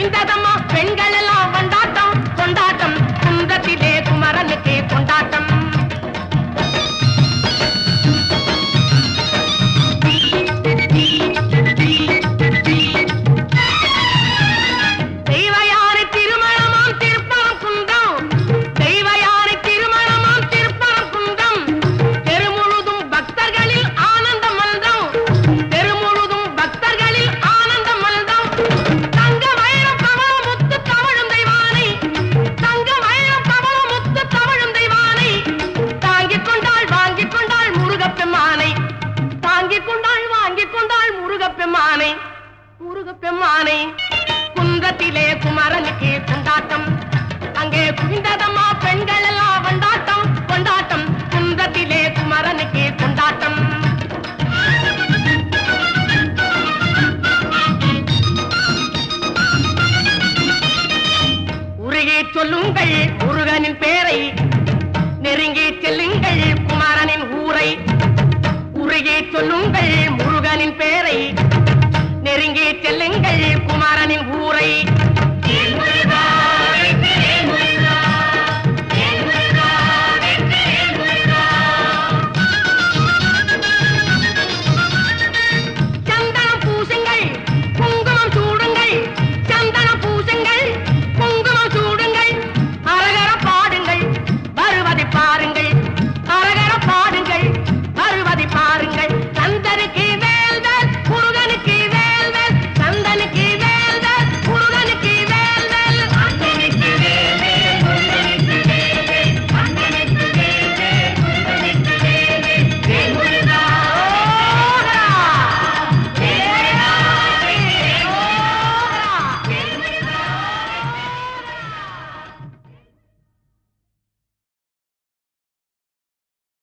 குவிந்ததம்மா பெண்கள் எல்லாம் கொண்டாட்டம் கொண்டாட்டம் குன்றத்திலே குமரனுக்கு கொண்டாட்டம் தெய்வயானை திருமணமாம் திருப்பரம் குன்றம் தெய்வயானை திருமணமாம் திருப்பரம் குன்றம் தெருமுழுதும் பக்தர்களில் ஆனந்த மல்தம் தெருமுழுதும் பக்தர்களில் ஆனந்த மல்தம் தங்க வைரம் பவள முத்து தவழும் தெய்வானை தங்க வைரம் பவள முத்து தவழும் தெய்வானை தாங்கிக் கொண்டாள் வாங்கிக் கொண்டாள் முருகப்பெம்மானை தாங்கிக் கொண்டாள் வாங்கிக் கொண்டாள் முருகப்பெம்மானை முருகப்பெம்மானை குன்றத்திலே குமரனுக்கு கொண்டாட்டம் அங்கே குவிந்ததம்மா பெண்கள் எல்லாம் கொண்டாட்டம் கொண்டாட்டம் குன்றத்திலே குமரனுக்கு கொண்டாட்டம் உருகி சொல்லுங்கள் முருகனின் பேரை நெருங்கி செல்லுங்கள் குமரனின் ஊரை உருகி சொல்லுங்கள்